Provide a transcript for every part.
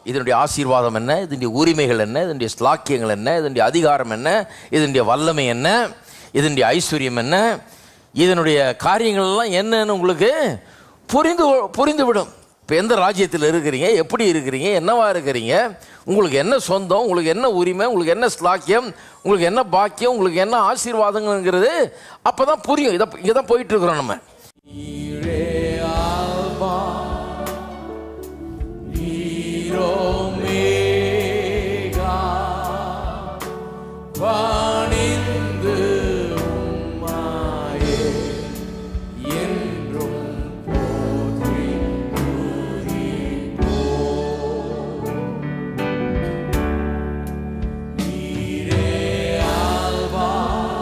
இதனுடைய ஆசீர்வாதம் என்ன இதனுடைய உரிமைகள் என்ன இதனுடைய ஸ்லாக்கியங்கள் என்ன இதனுடைய அதிகாரம் என்ன இதனுடைய வல்லமை என்ன இதனுடைய ஐஸ்வர்யம் என்ன இதனுடைய காரியங்கள் எல்லாம் என்னன்னு உங்களுக்கு புரிந்து புரிந்துவிடும் இப்போ எந்த ராஜ்யத்தில் இருக்கிறீங்க எப்படி இருக்கிறீங்க என்னவா இருக்கிறீங்க உங்களுக்கு என்ன சொந்தம் உங்களுக்கு என்ன உரிமை உங்களுக்கு என்ன ஸ்லாக்கியம் உங்களுக்கு என்ன பாக்கியம் உங்களுக்கு என்ன ஆசீர்வாதங்கள்ங்கிறது அப்போ தான் புரியும் இதை இங்கே தான் போயிட்டு இருக்கிறோம் நம்ம பணிந்து உம்மாயே என்றும் போற்றி நீரே ஆல்வா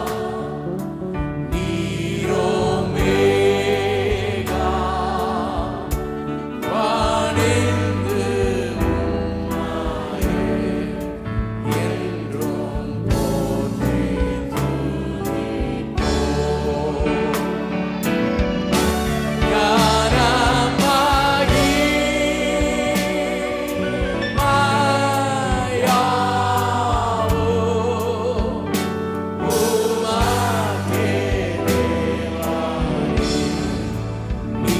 நீரோமேகா பணிந்து உம்மாயே என்றும் போற்றி ஞானமாகி மாயாவோ உமக்கே தேவானி நீ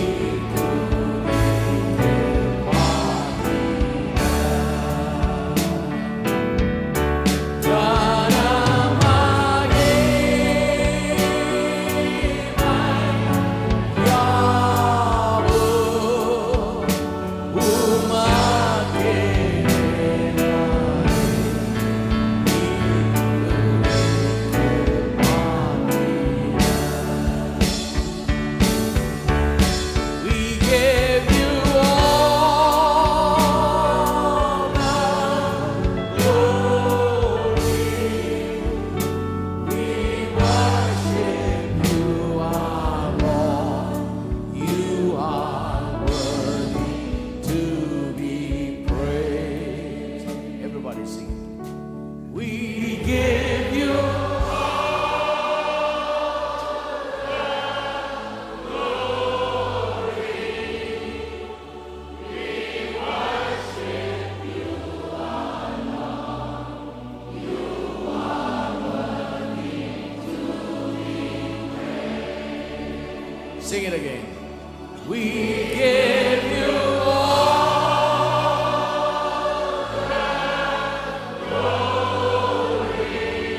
ஞானமாகி யாவோ உமக்கே We give you all the glory. We worship you, our Lord. You are worthy to be praised. Everybody sing. We give you Sing it again. We give you all the glory.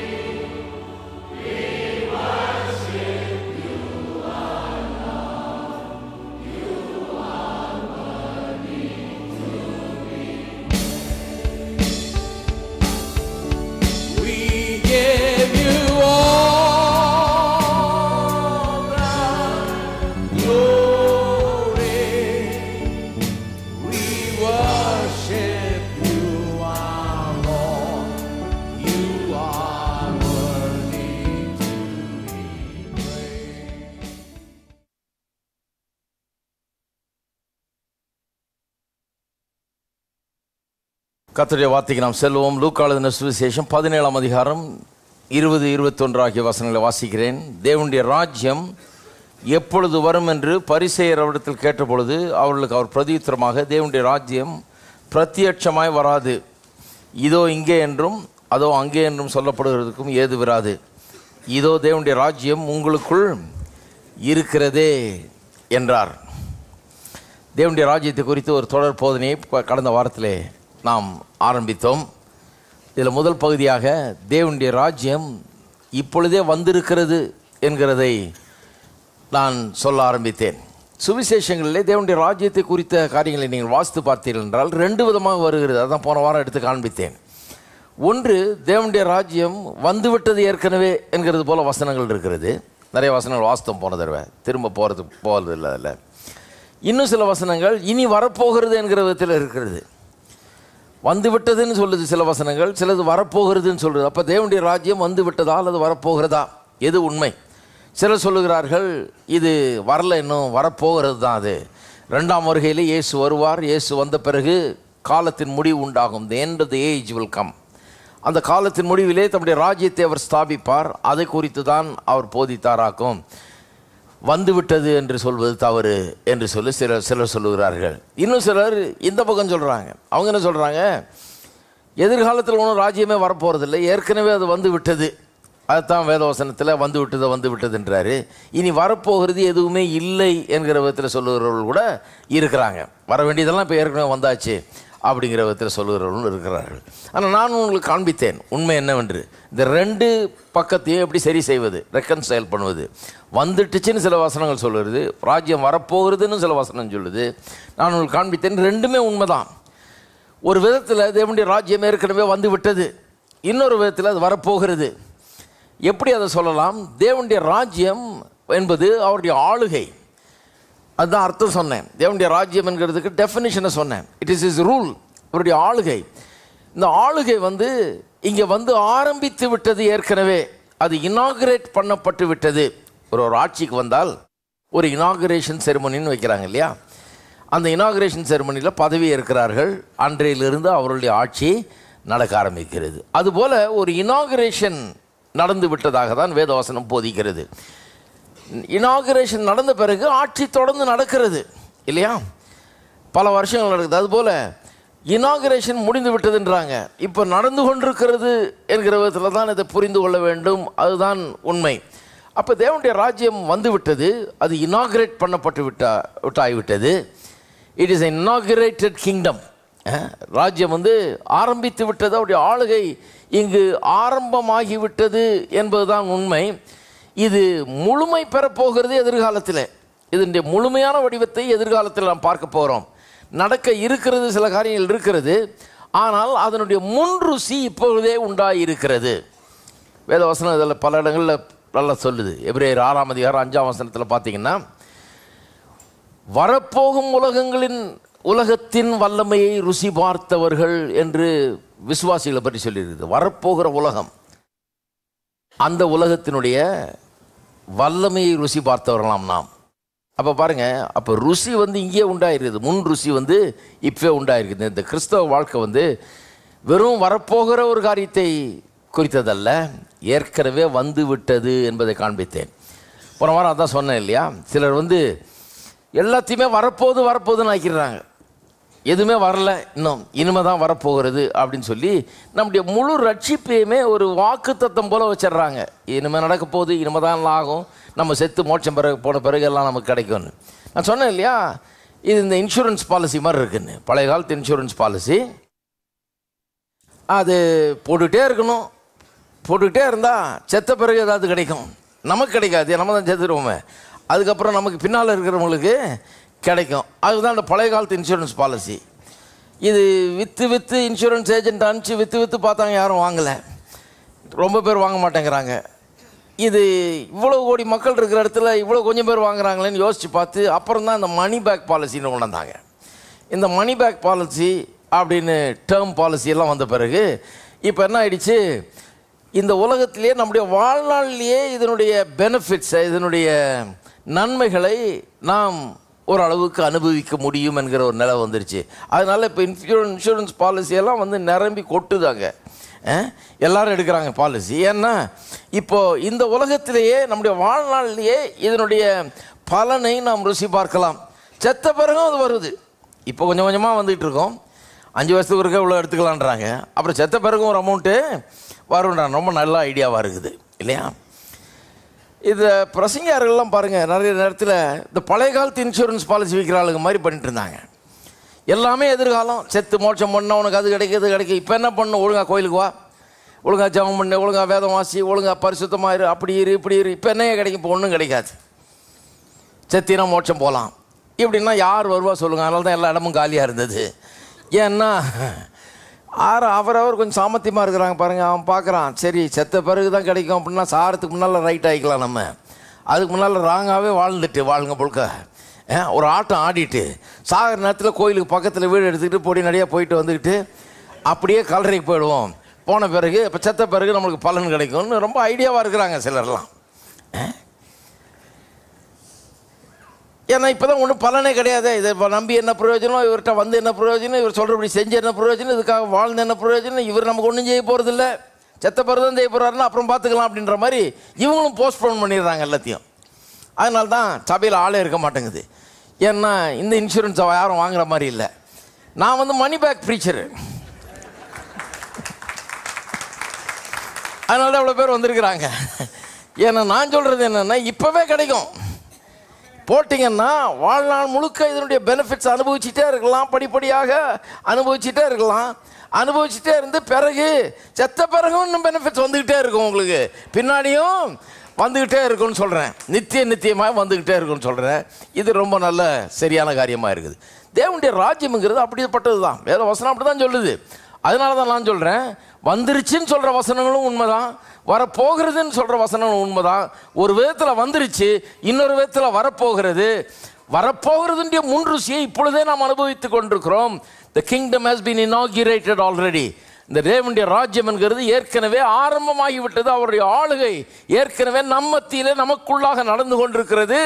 We worship you, our Lord. You are worthy to be praised. We give you all the glory. We worship you, our Lord. You are worthy to be praised. கர்த்தருடைய வார்த்தைக்கு நாம் செல்வோம் லூக்காளுதின சுவிசேஷம் பதினேழாம் அதிகாரம் இருபது இருபத்தொன்று ஆகிய வசனங்களை வாசிக்கிறேன் தேவனுடைய ராஜ்யம் எப்பொழுது வரும் என்று பரிசெயர் அவரிடத்தில் கேட்டபொழுது அவர்களுக்கு அவர் பிரதியுத்தரமாக தேவனுடைய ராஜ்யம் பிரத்யட்சமாய் வராது இதோ இங்கே என்றும் அதோ அங்கே என்றும் சொல்லப்படுகிறதுக்கும் ஏது வராது இதோ தேவனுடைய ராஜ்யம் உங்களுக்குள் இருக்கிறதே என்றார் தேவனுடைய ராஜ்யத்தை குறித்து ஒரு தொடர் போதனையை ப- கடந்த வாரத்திலே நாம் ஆரம்பித்தோம் இதில் முதல் பகுதியாக தேவனுடைய ராஜ்யம் இப்பொழுதே வந்திருக்கிறது என்கிறதை நான் சொல்ல ஆரம்பித்தேன் சுவிசேஷங்களிலே தேவனுடைய ராஜ்யத்தை குறித்த காரியங்களை நீங்கள் வாசித்து பார்த்தீர்கள் என்றால் ரெண்டு விதமாக வருகிறது அதான் போன வாரம் எடுத்து காண்பித்தேன் ஒன்று தேவனுடைய ராஜ்யம் வந்துவிட்டது ஏற்கனவே என்கிறது போல வசனங்கள் இருக்கிறது நிறைய வசனங்கள் வாஸ்தவம் போன தடவை திரும்ப போகிறது போகிறது இல்லை அதில் இன்னும் சில வசனங்கள் இனி வரப்போகிறது என்கிற விதத்தில் இருக்கிறது வந்து விட்டதுன்னு சொல்லுது சில வசனங்கள் சிலது வரப்போகிறதுன்னு சொல்லுது அப்போ தேவனுடைய ராஜ்யம் வந்து விட்டதா அல்லது வரப்போகிறதா எது உண்மை சிலர் சொல்லுகிறார்கள் இது வரல இன்னும் வரப்போகிறது தான் அது ரெண்டாம் வருகையில் இயேசு வருவார் இயேசு வந்த பிறகு காலத்தின் முடிவு உண்டாகும் the end of the age will come அந்த காலத்தின் முடிவிலே தம்முடைய ராஜ்யத்தை அவர் ஸ்தாபிப்பார் அதை குறித்து தான் அவர் போதித்தாராக்கும் வந்து விட்டது என்று சொல்வது தவறு என்று சொல்லி சிலர் சிலர் சொல்லுகிறார்கள் இன்னும் சிலர் இந்த பக்கம் சொல்கிறாங்க அவங்க என்ன சொல்கிறாங்க எதிர்காலத்தில் ஒன்றும் ராஜ்யமே வரப்போகிறதில்லை ஏற்கனவே அது வந்து விட்டது அதுதான் வேதவசனத்தில் வந்து விட்டது வந்து விட்டதுன்றாரு இனி வரப்போகிறது எதுவுமே இல்லை என்கிற விதத்தில் சொல்லுகிறவர்கள் கூட இருக்கிறாங்க வர வேண்டியதெல்லாம் இப்போ ஏற்கனவே வந்தாச்சு அப்படிங்கிற விதத்தில் சொல்லுகிறவர்களும் இருக்கிறார்கள் ஆனால் நான் உங்களுக்கு காண்பித்தேன் உண்மை என்னவென்று இந்த ரெண்டு பக்கத்தையும் எப்படி சரி செய்வது ரெக்கன்சைல் பண்ணுவது வந்துட்டுச்சுன்னு சில வசனங்கள் சொல்லுறது ராஜ்யம் வரப்போகிறதுன்னு சில வசனம் சொல்லுது நான் உங்களுக்கு காண்பித்தேன் ரெண்டுமே உண்மைதான் ஒரு விதத்தில் தேவனுடைய ராஜ்யம் ஏற்கனவே வந்து விட்டது இன்னொரு விதத்தில் அது வரப்போகிறது எப்படி அதை சொல்லலாம் தேவனுடைய ராஜ்யம் என்பது அவருடைய ஆளுகை அதுதான் அர்த்தம் சொன்னேன் தேவனுடைய ராஜ்யம் என்கிறதுக்கு டெஃபினிஷனை சொன்னேன் இட் இஸ் இஸ் ரூல் அவருடைய ஆளுகை இந்த ஆளுகை வந்து இங்கே வந்து ஆரம்பித்து விட்டது ஏற்கனவே அது இனாகுரேட் பண்ணப்பட்டு விட்டது ஒரு ஒரு ஆட்சிக்கு வந்தால் ஒரு இனாகுரேஷன் செரிமனின்னு வைக்கிறாங்க இல்லையா அந்த இனாகுரேஷன் செரிமனியில் பதவி இருக்கிறார்கள் அன்றையிலிருந்து அவருடைய ஆட்சி நடக்க ஆரம்பிக்கிறது அதுபோல ஒரு இனாகுரேஷன் நடந்து விட்டதாக தான் வேதவசனம் போதிக்கிறது இனாகுரேஷன் நடந்த பிறகு ஆட்சி தொடர்ந்து நடக்கிறது இல்லையா பல வருஷங்கள் நடக்குது அதுபோல் இனாகுரேஷன் முடிந்து விட்டதுன்றாங்க இப்போ நடந்து கொண்டிருக்கிறது என்கிற விதத்தில் தான் இதை புரிந்து கொள்ள வேண்டும் அதுதான் உண்மை அப்போ தேவனுடைய ராஜ்யம் வந்து விட்டது அது இனாகுரேட் பண்ணப்பட்டு விட்டா விட்டாகிவிட்டது இட் இஸ் இனாகுரேட்டட் கிங்டம் ராஜ்யம் வந்து ஆரம்பித்து விட்டது அவருடைய ஆளுகை இங்கு ஆரம்பமாகி விட்டது என்பதுதான் உண்மை இது முழுமை பெறப்போகிறது எதிர்காலத்தில் இதனுடைய முழுமையான வடிவத்தை எதிர்காலத்தில் நாம் பார்க்க போகிறோம் நடக்க இருக்கிறது சில காரியங்கள் இருக்கிறது ஆனால் அதனுடைய முன் ருசி இப்பொழுதே உண்டாயிருக்கிறது வேதவசனம் இதில் பல இடங்களில் நல்லா சொல்லுது எபிரேயர் ஆறாம் அதிகாரம் அஞ்சாம் வசனத்தில் பார்த்தீங்கன்னா வரப்போகும் உலகங்களின் உலகத்தின் வல்லமையை ருசி பார்த்தவர்கள் என்று விசுவாசிகளை பற்றி சொல்லியிருக்குது வரப்போகிற உலகம் அந்த உலகத்தினுடைய வல்லமையை ருசி பார்த்தவர்களாம் நாம் அப்போ பாருங்க அப்போ ருசி வந்து இங்கேயே உண்டாயிருக்குது முன் ருசி வந்து இப்போ உண்டாயிருக்குது இந்த கிறிஸ்தவ வாழ்க்கை வந்து வெறும் வரப்போகிற ஒரு காரியத்தை குறித்ததல்ல ஏற்கனவே வந்து விட்டது என்பதை காண்பித்தேன் போன வாரம் அதான் சொன்னேன் இல்லையா சிலர் வந்து எல்லாத்தையுமே வரப்போகுது வரப்போகுதுன்னு ஆக்கிடுறாங்க எதுவுமே வரல இன்னும் இனிமே தான் வரப்போகிறது அப்படின்னு சொல்லி நம்முடைய முழு ரட்சிப்பையுமே ஒரு வாக்கு தத்தம் போல வச்சிடுறாங்க இனிமேல் நடக்க போகுது இனிமே தான் எல்லாம் ஆகும் நம்ம செத்து மோட்சம் பிறகு போன பிறகு எல்லாம் நமக்கு கிடைக்கும்னு நான் சொன்னேன் இல்லையா இது இந்த இன்சூரன்ஸ் பாலிசி மாதிரி இருக்குன்னு பழைய காலத்து இன்சூரன்ஸ் பாலிசி அது போட்டுக்கிட்டே இருக்கணும் போட்டுக்கிட்டே இருந்தால் செத்த பிறகு ஏதாவது கிடைக்கும் நமக்கு கிடைக்காது நம்ம தான் செத்துருவோமே அதுக்கப்புறம் நமக்கு பின்னால் இருக்கிறவங்களுக்கு கிடைக்கும் அதுதான் அந்த பழைய காலத்து இன்சூரன்ஸ் பாலிசி இது விற்று விற்று இன்சூரன்ஸ் ஏஜென்ட் அனுப்பிச்சு விற்று விற்று பார்த்தாங்க யாரும் வாங்கலை ரொம்ப பேர் வாங்க மாட்டேங்கிறாங்க இது இவ்வளோ கோடி மக்கள் இருக்கிற இடத்துல இவ்வளோ கொஞ்சம் பேர் வாங்குறாங்களேன்னு யோசித்து பார்த்து அப்புறம் தான் இந்த மணி பேக் பாலிசின்னு கொண்டு வந்தாங்க இந்த மணி பேக் பாலிசி அப்படின்னு டேர்ம் பாலிசி எல்லாம் வந்த பிறகு இப்போ என்ன ஆயிடுச்சு இந்த உலகத்திலேயே நம்முடைய வாழ்நாளிலேயே இதனுடைய பெனிஃபிட்ஸை இதனுடைய நன்மைகளை நாம் ஓரளவுக்கு அனுபவிக்க முடியும் என்கிற ஒரு நிலை வந்துருச்சு அதனால இப்போ இன்சூரன்ஸ் இன்சூரன்ஸ் பாலிசியெல்லாம் வந்து நிரம்பி கொட்டுதாங்க அஹ், எல்லாரும் எடுக்கிறாங்க பாலிசி ஏன்னா இப்போ இந்த உலகத்திலேயே நம்முடைய வாழ்நாளிலேயே இதனுடைய பலனை நாம் ருசி பார்க்கலாம் செத்த பிறகும் அது வருது இப்போ கொஞ்சம் கொஞ்சமாக வந்துகிட்டு இருக்கோம் அஞ்சு வருஷத்துக்கு இருக்க இவ்வளோ எடுத்துக்கலான்றாங்க அப்புறம் செத்த பிறகும் ஒரு அமௌண்ட்டு வரும்ன்றாங்க ரொம்ப நல்ல ஐடியாவாக இருக்குது இல்லையா இது பிரசங்கியார்கள்லாம் பாருங்கள் நிறைய நேரத்தில் இந்த பழைய காலத்து இன்சூரன்ஸ் பாலிசி விற்கிற ஆளுங்க மாதிரி பண்ணிட்டு இருந்தாங்க எல்லாமே எதிர்காலம் செத்து மோட்சம் பண்ண உனக்கு அது கிடைக்கும் இது கிடைக்கும் இப்போ என்ன பண்ணணும் ஒழுங்கா கோயிலுக்கு வா ஒழுங்கா ஜெபம் பண்ணு ஒழுங்கா வேதம் வாசி ஒழுங்கா பரிசுத்தமாக இரு அப்படி இரு இப்படி இரு இப்போ என்ன கிடைக்கும் இப்போ ஒன்றும் கிடைக்காது செத்தினா மோட்சம் போகலாம் இப்படின்னா யார் வருவா சொல்லுங்க அதனால தான் எல்லா இடமும் காலியாக இருந்தது ஏன்னா ஆறு அவரவர் கொஞ்சம் சாமர்த்தியமாக இருக்கிறாங்க பாருங்க அவன் பார்க்குறான் சரி செத்த பிறகு தான் கிடைக்கும் அப்படின்னா சாரத்துக்கு முன்னால் ரைட் ஆகிக்கலாம் நம்ம அதுக்கு முன்னால் ராங்காகவே வாழ்ந்துட்டு வாழுங்க புழுக்க அஹ், ஒரு ஆட்டம் ஆடிட்டு சாகிற நேரத்தில் கோயிலுக்கு பக்கத்தில் வீடு எடுத்துக்கிட்டு பொடி நடையாக போயிட்டு வந்துக்கிட்டு அப்படியே கல்லறைக்கு போயிடுவோம் போன பிறகு இப்போ செத்த பிறகு நம்மளுக்கு பலன் கிடைக்கும்னு ரொம்ப ஐடியாவாக இருக்கிறாங்க சிலர்லாம் ஏன்னா இப்போ தான் ஒன்றும் பலனே கிடையாது இதை இப்ப நம்பி என்ன பிரயோஜனம் இவர்கிட்ட வந்து என்ன பிரயோஜனம் இவர் சொல்கிறபடி செஞ்சு என்ன பிரயோஜனம் இதுக்காக வாழ்ந்து என்ன பிரயோஜனம் இவர் நமக்கு ஒன்றும் செய்ய போகிறதில்ல செத்த பிறகு தான் செய்ய போகிறாருன்னா அப்புறம் பார்த்துக்கலாம் அப்படின்ற மாதிரி இவங்களும் போஸ்ட்போன் பண்ணிடுறாங்க எல்லாத்தையும் அதனால தான் சபையில் ஆளே இருக்க மாட்டேங்குது ஏன்னா இந்த இன்சூரன்ஸை யாரும் வாங்குற மாதிரி இல்லை நான் வந்து மணி பேக் ப்ரீச்சரு அதனால தான் இவ்வளோ பேர் வந்திருக்கிறாங்க ஏன்னா நான் சொல்கிறது என்னென்னா இப்போவே கிடைக்கும் போட்டிங்கன்னா வாழ்நாள் முழுக்க இதனுடைய பெனிஃபிட்ஸ் அனுபவிச்சுட்டே இருக்கலாம் படிப்படியாக அனுபவிச்சுட்டே இருக்கலாம் அனுபவிச்சுட்டே இருந்து பிறகு செத்த பிறகும் இன்னும் பெனிஃபிட்ஸ் வந்துக்கிட்டே இருக்கும் உங்களுக்கு பின்னாடியும் வந்துக்கிட்டே இருக்கும்னு சொல்கிறேன் நித்திய நித்தியமாக வந்துக்கிட்டே இருக்கும்னு சொல்கிறேன் இது ரொம்ப நல்ல சரியான காரியமாக இருக்குது தேவனுடைய ராஜ்யம்ங்கிறது அப்படிப்பட்டது தான் வேத வசனம் அப்படி தான் சொல்லுது அதனால தான் நான் சொல்கிறேன் வந்துருச்சுன்னு சொல்கிற வசனங்களும் உண்மைதான் வரப்போகிறதுன்னு சொல்கிற வசனங்களும் உண்மைதான் ஒரு விதத்தில் வந்துருச்சு இன்னொரு விதத்தில் வரப்போகிறது வரப்போகிறதுடைய முன் ருசியை இப்பொழுதே நாம் அனுபவித்துக் கொண்டிருக்கிறோம் the kingdom has been inaugurated already இந்த தேவனுடைய ராஜ்யம் என்கிறது ஏற்கனவே ஆரம்பமாகிவிட்டது அவருடைய ஆளுகை ஏற்கனவே நம்ம மத்தியிலே நமக்குள்ளாக நடந்து கொண்டிருக்கிறது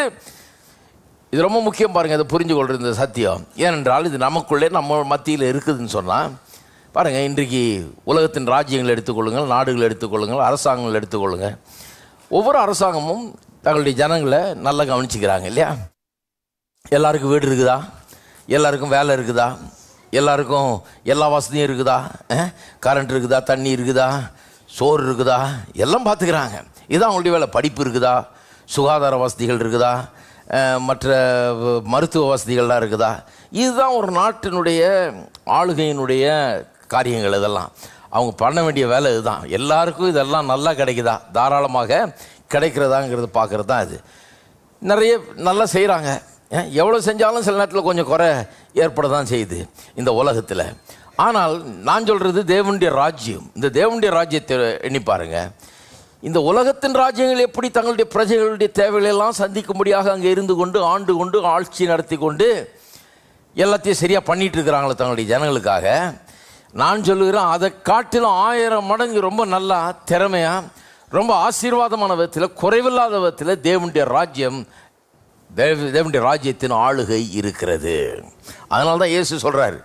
இது ரொம்ப முக்கியம் பாருங்க அதை புரிஞ்சு கொள்றது இந்த சத்தியம் ஏனென்றால் இது நமக்குள்ளே நம்ம மத்தியில் இருக்குதுன்னு சொன்னால் பாருங்க இன்றைக்கு உலகத்தின் ராஜ்யங்களை எடுத்துக்கொள்ளுங்கள் நாடுகள் எடுத்துக்கொள்ளுங்கள் அரசாங்கங்கள் எடுத்துக்கொள்ளுங்கள் ஒவ்வொரு அரசாங்கமும் தங்களுடைய ஜனங்களை நல்லா கவனிச்சுக்கிறாங்க இல்லையா எல்லாருக்கும் வீடு இருக்குதா எல்லாருக்கும் வேலை இருக்குதா எல்லாருக்கும் எல்லா வசதியும் இருக்குதா கரண்ட் இருக்குதா தண்ணி இருக்குதா சோறு இருக்குதா எல்லாம் பார்த்துக்கிறாங்க இதுதான் அவங்களுடைய வேலை படிப்பு இருக்குதா சுகாதார வசதிகள் இருக்குதா அஹ், மற்ற வ- மருத்துவ வசதிகள்லாம் இருக்குதா இதுதான் ஒரு நாட்டினுடைய ஆளுகையினுடைய காரியங்கள் இதெல்லாம் அவங்க பண்ண வேண்டிய வேலை இதுதான் எல்லாருக்கும் இதெல்லாம் நல்லா கிடைக்குதா தாராளமாக கிடைக்கிறதாங்கிறது பார்க்குறது தான் இது நிறைய நல்லா செய்கிறாங்க எவ்வளோ செஞ்சாலும் சில நேரத்தில் கொஞ்சம் குறை ஏற்பட தான் செய்யுது இந்த உலகத்தில் ஆனால் நான் சொல்கிறது தேவனுடைய ராஜ்யம் இந்த தேவனுடைய ராஜ்யத்தை எண்ணி பாருங்க இந்த உலகத்தின் ராஜ்யங்கள் எப்படி தங்களுடைய பிரஜைகளுடைய தேவைகளை எல்லாம் சந்திக்கும்படியாக அங்கே இருந்து கொண்டு ஆண்டு கொண்டு ஆட்சி நடத்தி கொண்டு எல்லாத்தையும் சரியாக பண்ணிட்டு இருக்கிறாங்களே தங்களுடைய ஜனங்களுக்காக நான் சொல்லுகிறேன் அதை காட்டிலும் ஆயிரம் மடங்கு ரொம்ப நல்லா திறமையா ரொம்ப ஆசீர்வாதமான விதத்தில் குறைவில்லாத விதத்தில் தேவனுடைய ராஜ்யம் தேவ தேவனுடைய ராஜ்யத்தின் ஆளுகை இருக்கிறது அதனால தான் இயேசு சொல்றாரு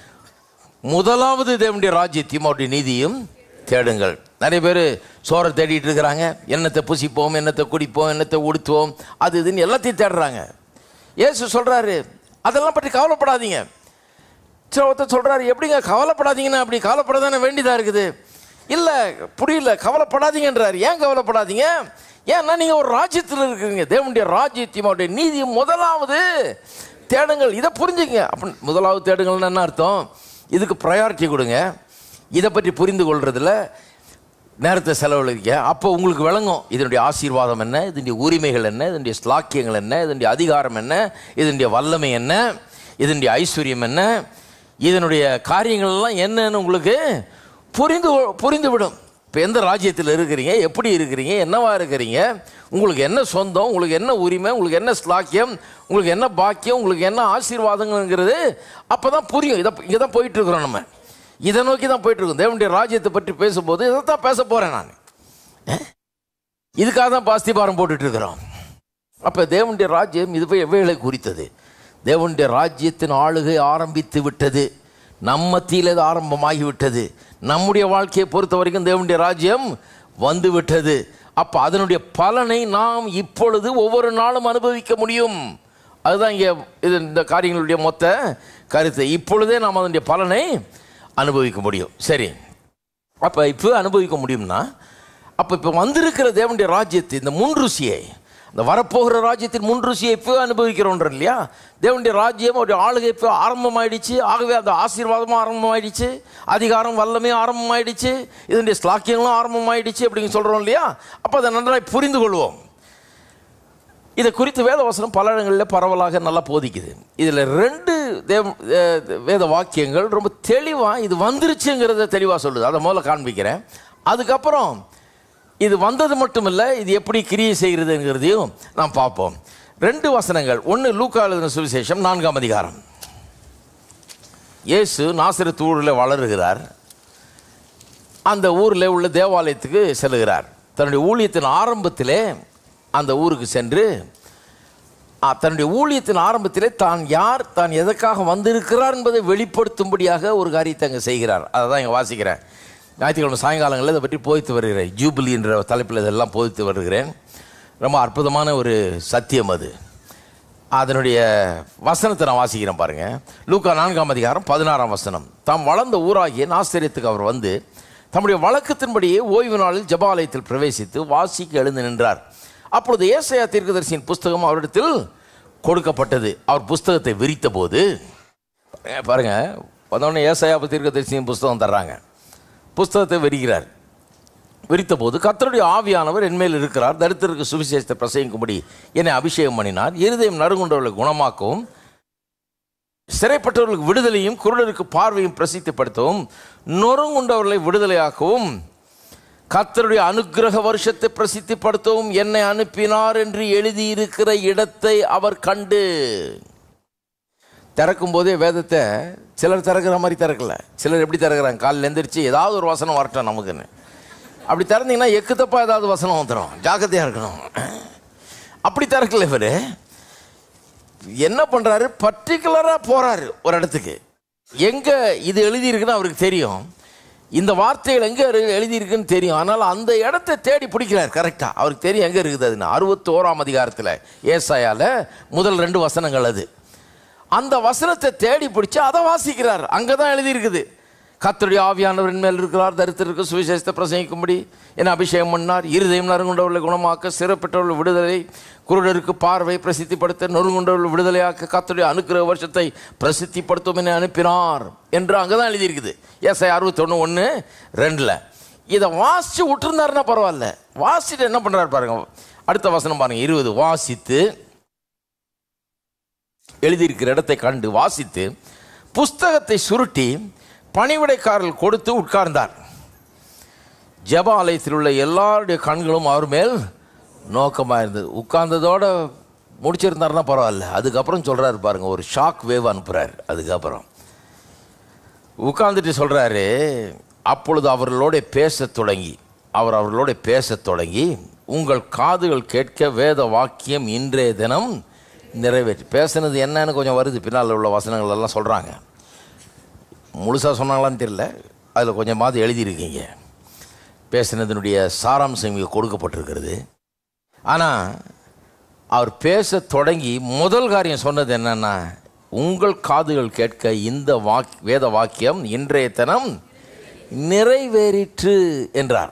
முதலாவது தேவனுடைய ராஜ்யத்தையும் அவருடைய நீதியும் தேடுங்கள் நிறைய பேர் சோறை தேடிட்டு இருக்கிறாங்க என்னத்தை புசிப்போம் என்னத்தை குடிப்போம் என்னத்தை உடுத்துவோம் அது இதுன்னு எல்லாத்தையும் தேடுறாங்க இயேசு சொல்றாரு அதெல்லாம் பற்றி கவலைப்படாதீங்க சரி ஒருத்தர் சொல்றாரு எப்படிங்க கவலைப்படாதீங்கன்னா அப்படி கவலைப்பட தானே வேண்டியதாக இருக்குது இல்லை புரியல கவலைப்படாதீங்கன்றாரு ஏன் கவலைப்படாதீங்க ஏன்னா நீங்கள் ஒரு ராஜ்யத்தில் இருக்கிறீங்க தேவனுடைய ராஜ்யத்தையும் அவருடைய நீதியும் முதலாவது தேடுங்கள் இதை புரிஞ்சுங்க அப்ப முதலாவது தேடுங்கள்னு என்ன அர்த்தம் இதுக்கு ப்ரையாரிட்டி கொடுங்க இதை பற்றி புரிந்து கொள்றதுல நேரத்தை செலவழிக்க அப்போ உங்களுக்கு விளங்கும் இதனுடைய ஆசீர்வாதம் என்ன இதனுடைய உரிமைகள் என்ன இதனுடைய ஸ்லாக்கியங்கள் என்ன இதனுடைய அதிகாரம் என்ன இதனுடைய வல்லமை என்ன இதனுடைய ஐஸ்வர்யம் என்ன இதனுடைய காரியங்கள் எல்லாம் என்னன்னு உங்களுக்கு புரிந்து புரிந்துவிடும் இப்போ எந்த ராஜ்யத்தில் இருக்கிறீங்க எப்படி இருக்கிறீங்க என்னவா இருக்கிறீங்க உங்களுக்கு என்ன சொந்தம் உங்களுக்கு என்ன உரிமை உங்களுக்கு என்ன ஸ்லாக்கியம் உங்களுக்கு என்ன பாக்கியம் உங்களுக்கு என்ன ஆசீர்வாதங்கிறது அப்போ தான் புரியும் இதை இங்கே தான் போயிட்டு இருக்கிறோம் நம்ம இதை நோக்கி தான் போயிட்டு இருக்கோம் தேவனுடைய ராஜ்யத்தை பற்றி பேசும்போது இதை தான் பேச போகிறேன் நான் இதுக்காக தான் பாஸ்திபாரம் போட்டுட்டு இருக்கிறோம் அப்போ தேவனுடைய ராஜ்யம் இது போய் எவ்வேளை குறித்தது தேவனுடைய ராஜ்யத்தின் ஆளுகை ஆரம்பித்து விட்டது நம் மத்தியில் இது ஆரம்பமாகி விட்டது நம்முடைய வாழ்க்கையை பொறுத்த வரைக்கும் தேவனுடைய ராஜ்யம் வந்து விட்டது அப்போ அதனுடைய பலனை நாம் இப்பொழுது ஒவ்வொரு நாளும் அனுபவிக்க முடியும் அதுதான் இங்கே இது இந்த காரியங்களுடைய மொத்த கருத்து இப்பொழுதே நாம் அதனுடைய பலனை அனுபவிக்க முடியும் சரி அப்போ இப்போ அனுபவிக்க முடியும்னா அப்போ இப்போ வந்திருக்கிற தேவனுடைய ராஜ்யத்தை இந்த முன் ருசியை இந்த வரப்போகிற ராஜ்யத்தின் முன் ருசியை இப்போ அனுபவிக்கிறோன்ற இல்லையா தேவனுடைய ராஜ்யம் அவருடைய ஆளுகை இப்போ ஆரம்பமாயிடுச்சு ஆகவே அந்த ஆசீர்வாதமும் ஆரம்பமாயிடுச்சு அதிகாரம் வல்லமையும் ஆரம்பமாயிடுச்சு இதனுடைய ஸ்லாக்கியங்களும் ஆரம்பமாயிடுச்சு அப்படின்னு சொல்கிறோம் இல்லையா அப்போ அதை நன்றாய் புரிந்து கொள்வோம் இதை குறித்து வேதவசனம் பல இடங்களில் பரவலாக நல்லா போதிக்குது இதில் ரெண்டு தேவ அஹ் வேத வாக்கியங்கள் ரொம்ப தெளிவாக இது வந்துருச்சுங்கிறத தெளிவாக சொல்லுது அதை முதல்ல காண்பிக்கிறேன் அதுக்கப்புறம் இது வந்தது மட்டும் இல்லை இது எப்படி கிரியை செய்கிறதுங்கிறதையும் நாம் பார்ப்போம் ரெண்டு வசனங்கள் ஒன்று லூக்கா எழுதின சுவிசேஷம் நான்காம் அதிகாரம் இயேசு நாசிரத்து ஊரில் வளருகிறார் அந்த ஊரில் உள்ள தேவாலயத்துக்கு செல்லுகிறார் தன்னுடைய ஊழியத்தின் ஆரம்பத்திலே அந்த ஊருக்கு சென்று ஆ, தன்னுடைய ஊழியத்தின் ஆரம்பத்திலே தான் யார் தான் எதற்காக வந்திருக்கிறார் என்பதை வெளிப்படுத்தும்படியாக ஒரு காரியத்தை அங்கே செய்கிறார் அதை தான் இங்கே வாசிக்கிறேன் ஞாயிற்றுக்கிழமை சாயங்காலங்களில் இதை பற்றி போதித்து வருகிறேன் ஜூபிலி என்ற தலைப்பில் இதெல்லாம் போதித்து வருகிறேன் ரொம்ப அற்புதமான ஒரு சத்தியம் அது அதனுடைய வசனத்தை நான் வாசிக்கிறேன் பாருங்க லூக்கா நான்காம் அதிகாரம் பதினாறாம் வசனம் தாம் வளர்ந்த ஊராகிய நாஸ்திரியத்துக்கு அவர் வந்து தம்முடைய வழக்கத்தின்படியே ஓய்வு நாளில் ஜபாலயத்தில் பிரவேசித்து வாசிக்க எழுந்து நின்றார் அப்பொழுது ஏசாயா தீர்க்கதரிசியின் புஸ்தகம் அவரிடத்தில் கொடுக்கப்பட்டது அவர் புஸ்தகத்தை விரித்த போது பாருங்க வந்தோடனே ஏசாயா தீர்க்கதரிசியின் புஸ்தகம் தர்றாங்க புஸ்தகத்தை விரிக்கிறார் விரித்த போது கர்த்தருடைய ஆவியானவர் என்மேல் இருக்கிறார் தரித்திற்கு சுவிசேஷத்தை பிரசங்கிக்கும்படி என்னை அபிஷேகம் பண்ணினார் இருதயம் நறுகுண்டவர்களை குணமாக்கவும் சிறைப்பட்டவர்களுக்கு விடுதலையும் குருடருக்கு பார்வையும் பிரசித்திப்படுத்தவும் நொறுங்குண்டவர்களை விடுதலையாக்கவும் கர்த்தருடைய அனுக்கிரக வருஷத்தை பிரசித்திப்படுத்தவும் என்னை அனுப்பினார் என்று எழுதியிருக்கிற இடத்தை அவர் கண்டு திறக்கும் போதே வேதத்தை சிலர் திறக்கிற மாதிரி திறக்கல சிலர் எப்படி திறக்கிறாங்க காலையில் எந்திரிச்சு ஏதாவது ஒரு வசனம் வரட்டும் நமக்குன்னு அப்படி திறந்தீங்கன்னா எக்கு தப்பா ஏதாவது வசனம் வந்துடும் ஜாக்கிரதையாக இருக்கணும் அப்படி திறக்கல இவர் என்ன பண்ணுறாரு பர்டிகுலராக போகிறாரு ஒரு இடத்துக்கு எங்கே இது எழுதியிருக்குன்னு அவருக்கு தெரியும் இந்த வார்த்தைகள் எங்கே எழுதியிருக்குன்னு தெரியும் ஆனால் அந்த இடத்தை தேடி பிடிக்கிறார் கரெக்டாக அவருக்கு தெரியும் எங்கே இருக்குது அதுன்னு அறுபத்தோராம் அதிகாரத்தில் ஏசாயால முதல் ரெண்டு வசனங்கள் அது அந்த வசனத்தை தேடி பிடிச்சு அதை வாசிக்கிறார் அங்கே தான் எழுதியிருக்குது கர்த்தருடைய ஆவியானவரின் மேல் இருக்கிறார் தரித்திற்கு சுவிசேஷத்தை பிரசங்கிக்கும்படி என அபிஷேகம் பண்ணார் இருதயம் நறுங்குண்டவர்களை குணமாக்க சிறப்பெற்றவர்கள் விடுதலை குருடருக்கு பார்வை பிரசித்திப்படுத்த நொறுங்குண்டவர்கள் விடுதலையாக்க கர்த்தருடைய அனுக்கிரக வருஷத்தை பிரசித்திப்படுத்தும் என அனுப்பினார் என்று அங்கே தான் எழுதியிருக்குது ஏசை அறுபத்தொன்று ஒன்று ரெண்டில் இதை வாசித்து விட்டுருந்தாருன்னா பரவாயில்ல வாசிட்டு என்ன பண்ணுறாரு பாருங்க அடுத்த வசனம் பாருங்க இருபது வாசித்து எழுதியிருக்கிற இடத்தை கண்டு வாசித்து புஸ்தகத்தை சுருட்டி பணிவிடைக்காரர்கள் கொடுத்து உட்கார்ந்தார் ஜெப ஆலயத்தில் உள்ள எல்லாருடைய கண்களும் அவர் மேல் நோக்கமாக இருந்தது உட்கார்ந்ததோட முடிச்சிருந்தாருன்னா பரவாயில்ல அதுக்கப்புறம் சொல்கிறாரு பாருங்க ஒரு ஷாக் வேவ் அனுப்புகிறார் அதுக்கப்புறம் உட்கார்ந்துட்டு சொல்கிறாரு அப்பொழுது அவர்களோட பேசத் தொடங்கி அவர் அவர்களோட பேசத் தொடங்கி உங்கள் காதுகள் கேட்க வேத வாக்கியம் இன்றைய தினம் நிறைவேற்றி பேசுனது என்னன்னு கொஞ்சம் வருது பின்னால் உள்ள வசனங்கள் எல்லாம் சொல்கிறாங்க முழுசாக சொன்னாங்களான்னு தெரியல அதில் கொஞ்சமாவது எழுதியிருக்கீங்க பேசினதனுடைய சாராம்சம் இங்கே கொடுக்கப்பட்டிருக்கிறது ஆனால் அவர் பேச தொடங்கி முதல் காரியம் சொன்னது என்னன்னா உங்கள் காதுகள் கேட்க இந்த வாக் வேத வாக்கியம் இன்றைய தினம் நிறைவேறிற்று என்றார்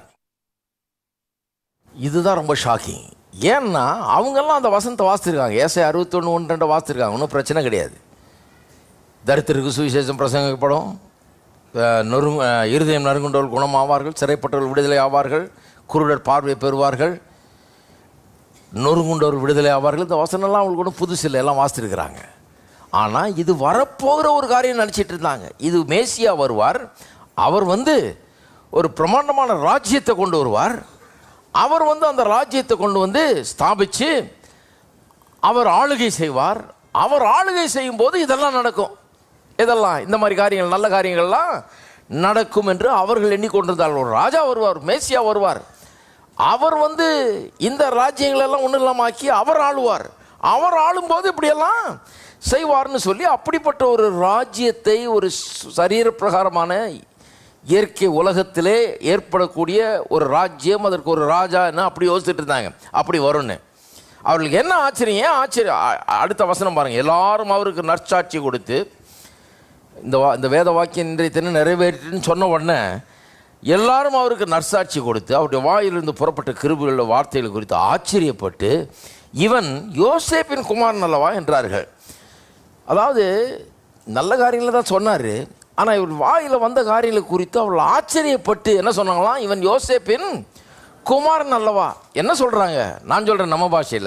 இதுதான் ரொம்ப ஷாக்கிங் ஏன்னா அவங்கெல்லாம் அந்த வசனத்தை வாசித்திருக்காங்க ஏசை அறுபத்தொன்று ஒன்று ரெண்டு வாசித்திருக்காங்க ஒன்றும் பிரச்சனை கிடையாது தரித்திற்கு சுவிசேஷம் பிரசங்கப்படும் அஹ், நொறு அஹ், இருதயம் நறுங்குண்டவர்கள் குணமாவார்கள் சிறைப்பட்டவர்கள் விடுதலை ஆவார்கள் குருடர் பார்வை பெறுவார்கள் நொறுங்குண்டவர் விடுதலை ஆவார்கள் இந்த வசனம்லாம் அவங்களுக்கு ஒன்றும் புதுசு இல்லை எல்லாம் வாசித்திருக்கிறாங்க ஆனால் இது வரப்போகிற ஒரு காரியம் நினச்சிட்டு இருந்தாங்க இது மேசியா வருவார் அவர் வந்து ஒரு பிரமாண்டமான ராஜ்யத்தை கொண்டு வருவார் அவர் வந்து அந்த ராஜ்யத்தை கொண்டு வந்து ஸ்தாபித்து அவர் ஆளுகை செய்வார் அவர் ஆளுகை செய்யும் போது இதெல்லாம் நடக்கும் இதெல்லாம் இந்த மாதிரி காரியங்கள் நல்ல காரியங்கள்லாம் நடக்கும் என்று அவர்கள் எண்ணிக்கொண்டிருந்தார்கள் ஒரு ராஜா வருவார் மேசியா வருவார் அவர் வந்து இந்த ராஜ்யங்களெல்லாம் ஒன்றும் இல்லாமல் ஆக்கி அவர் ஆளுவார் அவர் ஆளும்போது இப்படியெல்லாம் செய்வார்னு சொல்லி அப்படிப்பட்ட ஒரு ராஜ்யத்தை ஒரு சரீர பிரகாரமான இயற்கை உலகத்திலே ஏற்படக்கூடிய ஒரு ராஜ்யம் அதற்கு ஒரு ராஜா என்ன அப்படி யோசிச்சுட்டு இருந்தாங்க அப்படி வரும்னு அவர்களுக்கு என்ன ஆச்சரியம் ஏன் ஆச்சரியம் அ- அடுத்த வசனம் பாருங்க எல்லாரும் அவருக்கு நற்சாட்சி கொடுத்து இந்த வா இந்த வேத வாக்கியம் இன்றைய தினம் நிறைவேற்றுன்னு சொன்ன உடனே எல்லாரும் அவருக்கு நற்சாட்சி கொடுத்து அவருடைய வாயிலிருந்து புறப்பட்ட கிருபுகள வார்த்தைகள் குறித்து ஆச்சரியப்பட்டு இவன் யோசேப்பின் குமாரன் அல்லவா என்றார்கள் அதாவது நல்ல காரியங்களை தான் சொன்னார் ஆனால் இவர் வாயில் வந்த காரியங்களை குறித்து அவள் ஆச்சரியப்பட்டு என்ன சொன்னாங்களாம் இவன் யோசேப்பின் குமாரன் அல்லவா என்ன சொல்கிறாங்க நான் சொல்கிறேன் நம்ம பாஷையில்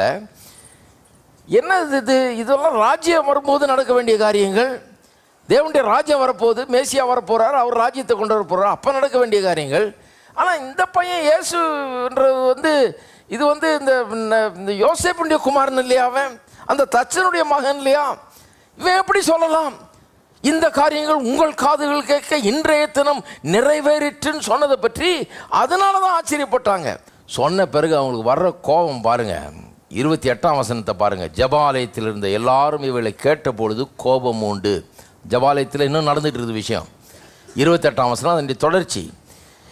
என்ன இது இது இதெல்லாம் ராஜ்யம் வரும்போது நடக்க வேண்டிய காரியங்கள் தேவனுடைய ராஜ்யம் வரப்போகுது மேசியா வரப்போகிறார் அவர் ராஜ்யத்தை கொண்டு வர போகிறார் அப்போ நடக்க வேண்டிய காரியங்கள் ஆனால் இந்த பையன் இயேசுன்றது வந்து இது வந்து இந்த இந்த யோசேப்புடைய குமாரன் இல்லையா அவன் அந்த தச்சனுடைய மகன் இல்லையா இவன் எப்படி சொல்லலாம் இந்த காரியங்கள் உங்கள் காதுகள் கேட்க இன்றைய தினம் நிறைவேறிற்றுன்னு சொன்னதை பற்றி அதனால தான் ஆச்சரியப்பட்டாங்க சொன்ன பிறகு அவங்களுக்கு வர்ற கோபம் பாருங்க இருபத்தி எட்டாம் வசனத்தை பாருங்க ஜபாலயத்தில் இருந்த எல்லாரும் இவளை கேட்ட பொழுது கோபம் உண்டு ஜபாலயத்தில் இன்னும் நடந்துட்டு இருக்குது விஷயம் இருபத்தெட்டாம் வசனம் அதனுடைய தொடர்ச்சி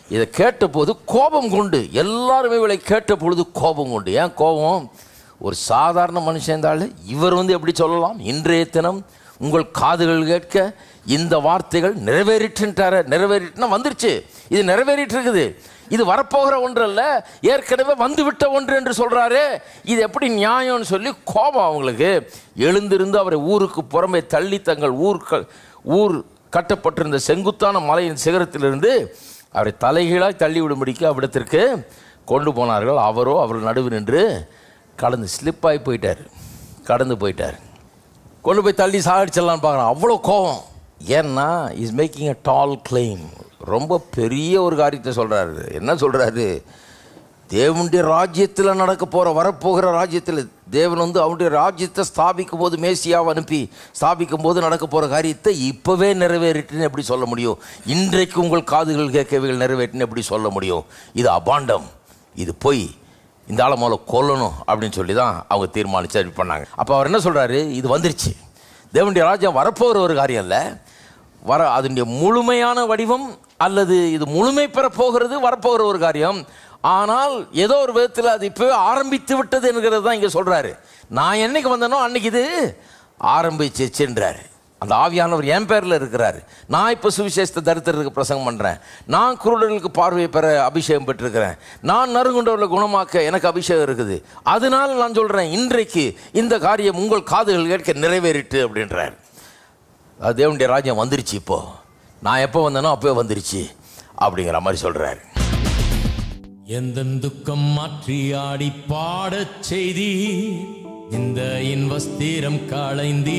இதை கேட்டபோது கோபம் கொண்டு எல்லாருமே இவளை கேட்ட பொழுது கோபம் கொண்டு ஏன் கோபம் ஒரு சாதாரண மனுஷன் இருந்தாலும் இவர் வந்து எப்படி சொல்லலாம் இன்றைய தினம் உங்கள் காதுகள் கேட்க இந்த வார்த்தைகள் நிறைவேறிட்டுன்ட்டார நிறைவேறிட்டுனா வந்துருச்சு இது நிறைவேறிட்டு இருக்குது இது வரப்போகிற ஒன்று அல்ல ஏற்கனவே வந்துவிட்ட ஒன்று என்று சொல்றாரு இது எப்படி நியாயம்னு சொல்லி கோபம் அவங்களுக்கு எழுந்திருந்து அவரை ஊருக்கு புறமே தள்ளி தங்கள் ஊர்கள் ஊர் கட்டப்பட்டிருந்த செங்குத்தான மலையின் சிகரத்திலிருந்து அவரை தலைகீழாய் தள்ளி விடும்படிக்கு அவ்விடத்திற்கு கொண்டு போனார்கள் அவரோ அவர் நடுவு நின்று கடந்து ஸ்லிப்பாகி போயிட்டார் கடந்து போயிட்டார் கொண்டு போய் தள்ளி சாகடிச்சிடலான்னு பார்க்குறான் அவ்வளோ கோவம் ஏன்னா is making a tall claim ரொம்ப பெரிய ஒரு காரியத்தை சொல்கிறாரு என்ன சொல்கிறாரு தேவனுடைய ராஜ்யத்தில் நடக்க போகிற வரப்போகிற ராஜ்யத்தில் தேவன் வந்து அவனுடைய ராஜ்யத்தை ஸ்தாபிக்கும் போது மேசியாவை அனுப்பி ஸ்தாபிக்கும் போது நடக்க போகிற காரியத்தை இப்போவே நிறைவேறிட்டுன்னு எப்படி சொல்ல முடியும் இன்றைக்கு உங்கள் காதுகள் கேட்கவைகள் நிறைவேற்றுன்னு எப்படி சொல்ல முடியும் இது அபாண்டம் இது பொய் இந்த ஆளை முதல்ல கொல்லணும் அப்படின்னு சொல்லி தான் அவங்க தீர்மானிச்சு அப்படி பண்ணாங்க அப்போ அவர் என்ன சொல்கிறாரு இது வந்துருச்சு தேவனுடைய ராஜ்யம் வரப்போகிற ஒரு காரியம் இல்லை வர அதனுடைய முழுமையான வடிவம் அல்லது இது முழுமை பெற போகிறது வரப்போகிற ஒரு காரியம் ஆனால் ஏதோ ஒரு விதத்தில் அது இப்போ ஆரம்பித்து விட்டது என்கிறது தான் இங்கே சொல்கிறாரு நான் என்னைக்கு வந்தேனோ அன்னைக்கு இது ஆரம்பிச்சிச்சுன்றாரு அந்த ஆவியானவர் என் பேரில் இருக்கிறாரு நான் இப்போ சுவிசேஷத்தை தரித்திரருக்கு பிரசங்கம் பண்ணுறேன் நான் குருடர்களுக்கு பார்வையை பெற அபிஷேகம் பெற்றிருக்கிறேன் நான் நறுங்குண்டவர்களை குணமாக்க எனக்கு அபிஷேகம் இருக்குது அதனால நான் சொல்கிறேன் இன்றைக்கு இந்த காரியம் உங்கள் காதுகள் கேட்க நிறைவேறிட்டு அப்படின்றார் அது தேவனுடைய ராஜ்யம் வந்துருச்சு இப்போ நான் எப்போ வந்தேனோ அப்போ வந்துருச்சு அப்படிங்கிற மாதிரி சொல்கிறாரு எந்த துக்கம் மாற்றி ஆடி பாடச் செய்தி இந்த இன்வஸ்திரம் களைந்தி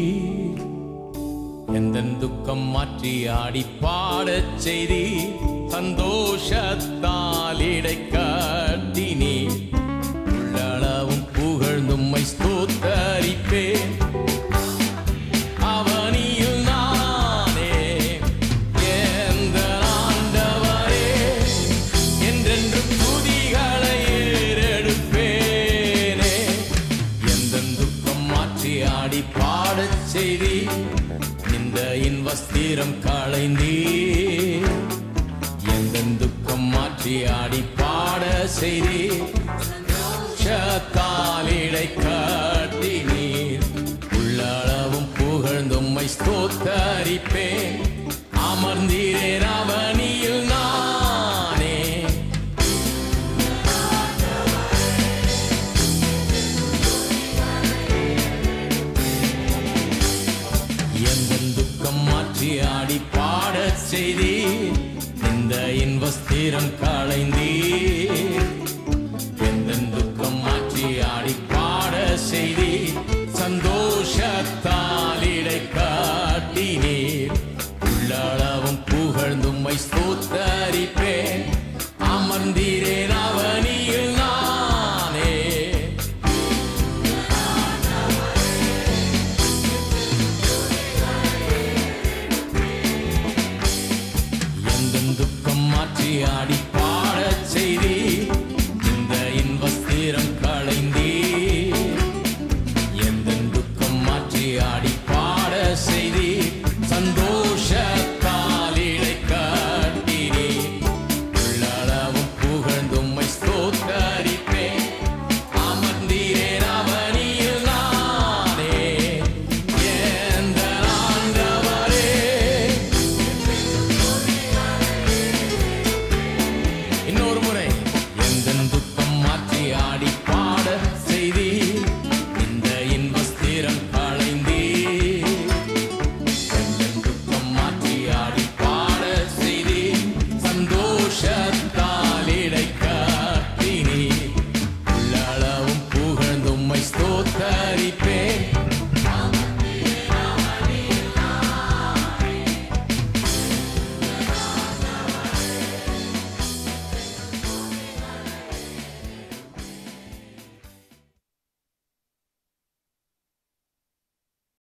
எந்த துக்கம் மாற்றி ஆடி பாடச் செய்தி சந்தோஷத்தால் இடை கட்டினி உள்ளளவும் புகழ்ந்தும்மை ஸ்தோத்தரிப்பேன் அவனியில் நானே எந்த ஆண்டவரே என்றென்றும் துதிகளை ஏறெடுப்பேனே எந்த துக்கம் மாற்றி ஆடி பாடச் செய்தி இந்த இன்வஸ்திரம் களைந்தீ எந்த துக்கம் மாற்றி ஆடி பாட செய்தி சத்தாலிடை காட்டி நீர் உள்ளளவும் புகழ்ந்தும்மை ஸ்தோத்தரிப்பேன் அமர்ந்தீரே ரவணியில் நானே எந்த துக்கம் மாற்றி ஆடி பாடச் செய்தி இந்த இன்வஸ்திரம் களைந்தீ எந்த துக்கம் மாற்றி ஆடி பாட செய்தி சந்தோஷத்தால் இடை காட்டினீர் உள்ளளவும் புகழ்ந்தும்மை ஸ்தோத்தரிப்பேன் அமர்ந்தீரே அவனியில் நானே எந்த துக்கம் மாற்றி ஆடி பாடச் செய்தி இந்த இன்வஸ்திரம் களைந்தீ எந்த துக்கம் மாற்றி ஆடி பாட செய்தி சந்தோஷத்தால் இடை காட்டினே உள்ளளவும் புகழ்ந்தும்மை ஸ்தோத்தரிப்பேன் அமர்ந்தீரே அவனியில் நானே எந்த ஆண்டவரே இன்னொரு முறை எந்த துக்கம் மாற்றி ஆடி பாட செய்தி இந்த இன்வஸ்திரம் களைந்தீ எந்த துக்கம் மாற்றி ஆடி பாட செய்தி சந்தோஷத்தால் இடை காட்டினீ உள்ளளவும் புகழ்ந்தும்மை ஸ்தோத்தரிப்பேன்